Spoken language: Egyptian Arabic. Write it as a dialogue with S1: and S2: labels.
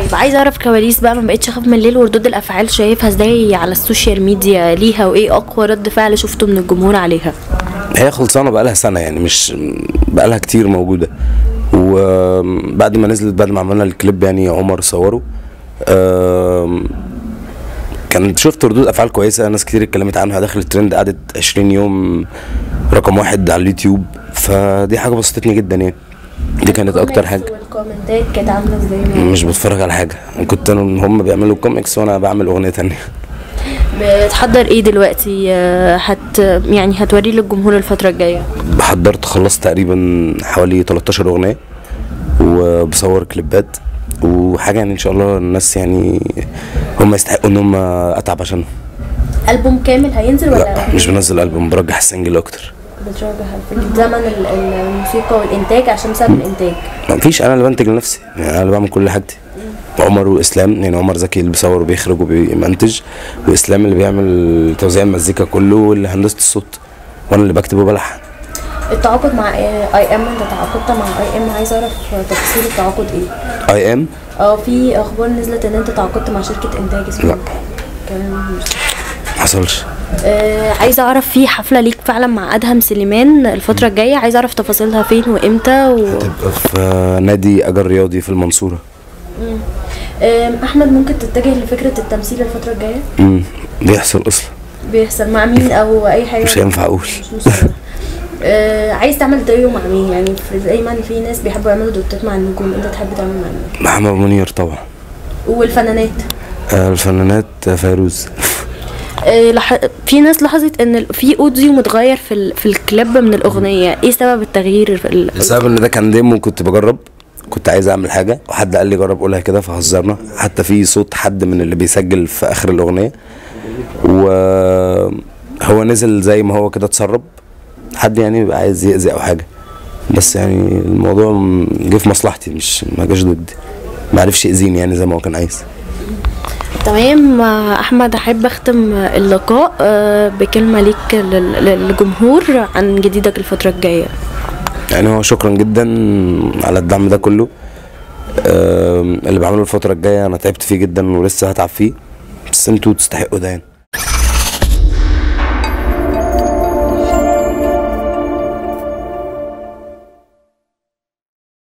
S1: طيب عايزه اعرف كواليس بقى ما بقتش اخاف من الليل وردود الافعال شايفها ازاي على السوشيال ميديا ليها وايه اقوى رد فعل شفته من الجمهور عليها
S2: هي خلصانه بقالها سنه يعني مش بقالها كتير موجوده وبعد ما نزلت بعد ما عملنا الكليب يعني عمر صوره آم، كان شفت ردود افعال كويسه ناس كتير اتكلمت عنها دخل الترند قعدت 20 يوم رقم واحد على اليوتيوب فدي حاجه بسطتني جدا يعني دي كانت اكتر حاجه
S1: والكومنتات كانت عامله ازاي
S2: مش بتفرج على حاجه كنت انا هم بيعملوا كوميكس وانا بعمل اغنيه تانية
S1: بتحضر ايه دلوقتي آه، هت يعني هتوري للجمهور الفتره الجايه
S2: حضرت خلصت تقريبا حوالي 13 اغنيه وبصور كليبات وحاجه يعني ان شاء الله الناس يعني هم يستحقوا ان هم اتعب عشانهم
S1: البوم كامل هينزل ولا
S2: لا مش بنزل البوم برجح السنجل اكتر
S1: بترجع في زمن ال- ال- الموسيقى والانتاج عشان بسبب الانتاج
S2: ما فيش انا اللي بنتج لنفسي يعني انا اللي بعمل كل حاجتي عمر واسلام يعني عمر زكي اللي بيصور وبيخرج وبيمنتج واسلام اللي بيعمل توزيع المزيكا كله واللي هندسه الصوت وانا اللي بكتب وبلحن
S1: التعاقد مع اي ام انت تعاقدت مع اي ام عايز اعرف تفاصيل التعاقد ايه
S2: اي ام
S1: اه في اخبار نزلت ان انت تعاقدت مع شركه انتاج اسمها
S2: لا.
S1: كلام مش
S2: حصلش
S1: آه عايزه اعرف في حفله ليك فعلا مع ادهم سليمان الفتره الجايه عايزه اعرف تفاصيلها فين وامتى و...
S2: تبقى في نادي اجر رياضي في المنصوره
S1: آه احمد ممكن تتجه لفكره التمثيل الفتره الجايه
S2: امم بيحصل اصلا
S1: بيحصل مع مين او اي حاجه
S2: مش هينفع اقول
S1: مش مشكلة. آه عايز تعمل دايو مع مين يعني في دايما في ناس بيحبوا يعملوا دوتات مع النجوم انت تحب تعمل مع مين
S2: محمد منير طبعا
S1: والفنانات
S2: آه، الفنانات فيروز
S1: آه لح... في ناس لاحظت ان ال- في اوديو متغير في ال... في الكليب من الاغنيه ايه سبب التغيير في ال...
S2: بسبب ان ده كان ديمو كنت بجرب كنت عايز اعمل حاجه وحد قال لي جرب قولها كده فهزرنا حتى في صوت حد من اللي بيسجل في اخر الاغنيه وهو نزل زي ما هو كده اتسرب حد يعني بيبقى عايز يأذي او حاجه بس يعني الموضوع م- جه في مصلحتي مش ما جاش ضدي ما عرفش يأذيني يعني زي ما هو كان عايز
S1: تمام آه، احمد احب اختم آه، اللقاء آه، بكلمه ليك لل... للجمهور عن جديدك الفتره الجايه
S2: يعني هو شكرا جدا على الدعم ده كله آم، اللي بعمله الفترة الجاية أنا تعبت فيه جدا ولسه هتعب فيه بس انتوا تستحقوا ده يعني